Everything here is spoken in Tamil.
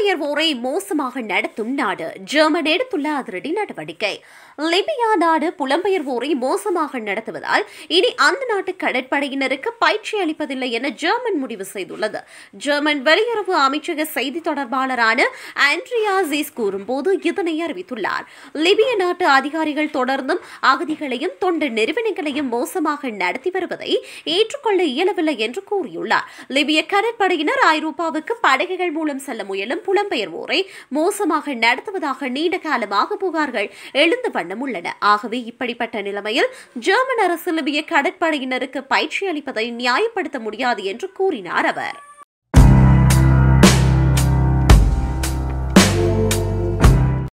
புலம்பெயர்வோரை மோசமாக நடத்தும் நாடு ஜெர்மன் எடுத்துள்ள அதிரடி நடவடிக்கை லிபியா நாடு புலம்பெயர்வோரை மோசமாக நடத்துவதால் இனி அந்த நாட்டு கடற்படையினருக்கு பயிற்சி அளிப்பதில்லை என ஜெர்மன் முடிவு செய்துள்ளது ஜெர்மன் வெளியுறவு அமைச்சக செய்தி தொடர்பாளரான ஆண்ட்ரியா ஜீஸ் கூறும்போது இதனை அறிவித்துள்ளார் லிபிய நாட்டு அதிகாரிகள் தொடர்ந்தும் அகதிகளையும் தொண்டு நிறுவனங்களையும் மோசமாக நடத்தி வருவதை ஏற்றுக்கொள்ள இயலவில்லை என்று கூறியுள்ளார் லிபிய கடற்படையினர் ஐரோப்பாவுக்கு படகுகள் மூலம் செல்ல முயலும் புலம்பெயர்வோரை மோசமாக நடத்துவதாக நீண்ட காலமாக புகார்கள் எழுந்து வண்ணம் உள்ளன ஆகவே இப்படிப்பட்ட நிலைமையில் ஜெர்மன் அரசு லிபிய கடற்படையினருக்கு பயிற்சி அளிப்பதை நியாயப்படுத்த முடியாது என்று கூறினார் அவர்